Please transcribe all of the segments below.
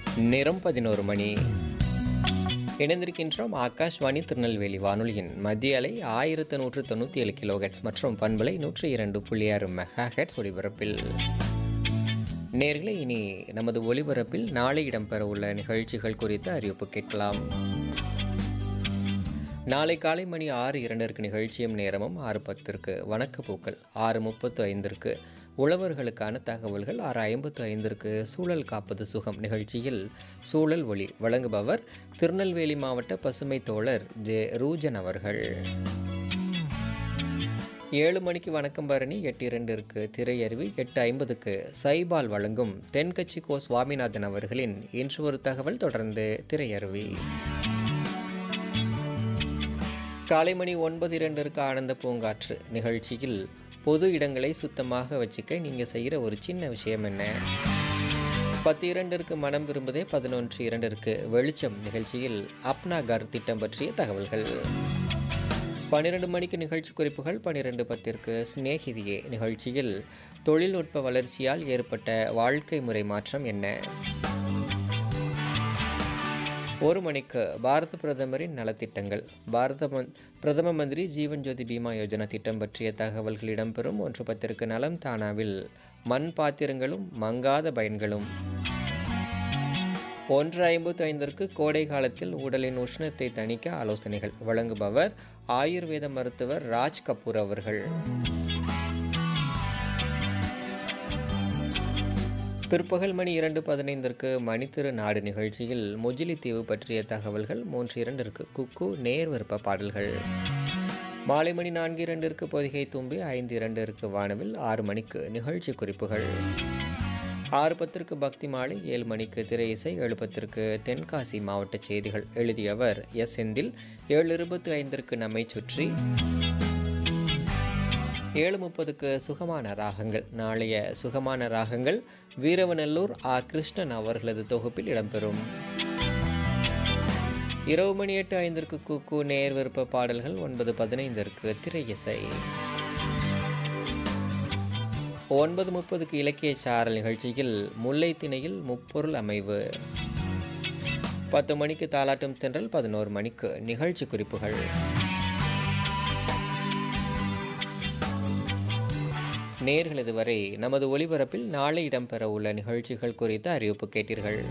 நேரம் பதினோரு மணி இணைந்திருக்கின்றோம் ஆகாஷ்வாணி திருநெல்வேலி வானொலியின் மத்திய அலை ஆயிரத்து நூற்று தொண்ணூற்றி ஏழு கிலோஹெட்ஸ் மற்றும் பண்பலை நூற்றி இரண்டு புள்ளி ஆறு மெகா ஹெட்ஸ் ஒளிபரப்பில் நேர்களே இனி நமது ஒளிபரப்பில் நாளை இடம்பெற உள்ள நிகழ்ச்சிகள் குறித்த அறிவிப்பு கேட்கலாம் நாளை காலை மணி ஆறு இரண்டிற்கு நிகழ்ச்சியும் நேரமும் ஆறு பத்திற்கு வணக்க பூக்கள் ஆறு முப்பத்து ஐந்திற்கு உழவர்களுக்கான தகவல்கள் ஆறு ஐம்பத்து ஐந்திற்கு சூழல் காப்பது சுகம் நிகழ்ச்சியில் சூழல் ஒளி வழங்குபவர் திருநெல்வேலி மாவட்ட பசுமை தோழர் ஜே ரூஜன் அவர்கள் ஏழு மணிக்கு வணக்கம் பரணி எட்டு இரண்டிற்கு திரையருவி எட்டு ஐம்பதுக்கு சைபால் வழங்கும் தென்கட்சி கோ சுவாமிநாதன் அவர்களின் இன்று ஒரு தகவல் தொடர்ந்து திரையருவி காலை மணி ஒன்பது இரண்டிற்கு ஆனந்த பூங்காற்று நிகழ்ச்சியில் பொது இடங்களை சுத்தமாக வச்சுக்க நீங்கள் செய்கிற ஒரு சின்ன விஷயம் என்ன பத்து இரண்டிற்கு மனம் விரும்புதே பதினொன்று இரண்டிற்கு வெளிச்சம் நிகழ்ச்சியில் அப்னா கர் திட்டம் பற்றிய தகவல்கள் பன்னிரெண்டு மணிக்கு நிகழ்ச்சி குறிப்புகள் பன்னிரெண்டு பத்திற்கு சிநேகிதியே நிகழ்ச்சியில் தொழில்நுட்ப வளர்ச்சியால் ஏற்பட்ட வாழ்க்கை முறை மாற்றம் என்ன ஒரு மணிக்கு பாரத பிரதமரின் நலத்திட்டங்கள் பாரத மந் பிரதம மந்திரி ஜீவன் ஜோதி பீமா யோஜனா திட்டம் பற்றிய தகவல்கள் இடம்பெறும் ஒன்று பத்திற்கு நலம் தானாவில் மண் பாத்திரங்களும் மங்காத பயன்களும் ஒன்று ஐம்பத்து ஐந்திற்கு கோடை காலத்தில் உடலின் உஷ்ணத்தை தணிக்க ஆலோசனைகள் வழங்குபவர் ஆயுர்வேத மருத்துவர் ராஜ் கபூர் அவர்கள் பிற்பகல் மணி இரண்டு பதினைந்திற்கு மணித்திரு நாடு நிகழ்ச்சியில் முஜிலித்தீவு பற்றிய தகவல்கள் மூன்று இரண்டிற்கு குக்கு நேர் விருப்ப பாடல்கள் மாலை மணி நான்கு இரண்டிற்கு பொதிகை தும்பி ஐந்து இரண்டிற்கு வானவில் ஆறு மணிக்கு நிகழ்ச்சி குறிப்புகள் ஆறு பத்திற்கு பக்தி மாலை ஏழு மணிக்கு திரை இசை ஏழு பத்திற்கு தென்காசி மாவட்ட செய்திகள் எழுதியவர் எஸ் செந்தில் ஏழு இருபத்தி ஐந்திற்கு நம்மை சுற்றி ஏழு முப்பதுக்கு சுகமான ராகங்கள் நாளைய சுகமான ராகங்கள் வீரவநல்லூர் ஆ கிருஷ்ணன் அவர்களது தொகுப்பில் இடம்பெறும் இரவு மணி எட்டு ஐந்திற்கு குக்கு நேர் விருப்ப பாடல்கள் ஒன்பது பதினைந்திற்கு திரை இசை ஒன்பது முப்பதுக்கு இலக்கிய சாரல் நிகழ்ச்சியில் முல்லை திணையில் முப்பொருள் அமைவு பத்து மணிக்கு தாலாட்டும் தென்றல் பதினோரு மணிக்கு நிகழ்ச்சி குறிப்புகள் நேர்கள் இதுவரை நமது ஒளிபரப்பில் நாளை இடம்பெற உள்ள நிகழ்ச்சிகள் குறித்த அறிவிப்பு கேட்டீர்கள்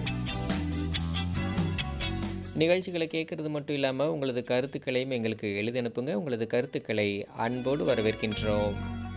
நிகழ்ச்சிகளை கேட்கறது மட்டும் இல்லாமல் உங்களது கருத்துக்களையும் எங்களுக்கு எழுதி அனுப்புங்க உங்களது கருத்துக்களை அன்போடு வரவேற்கின்றோம்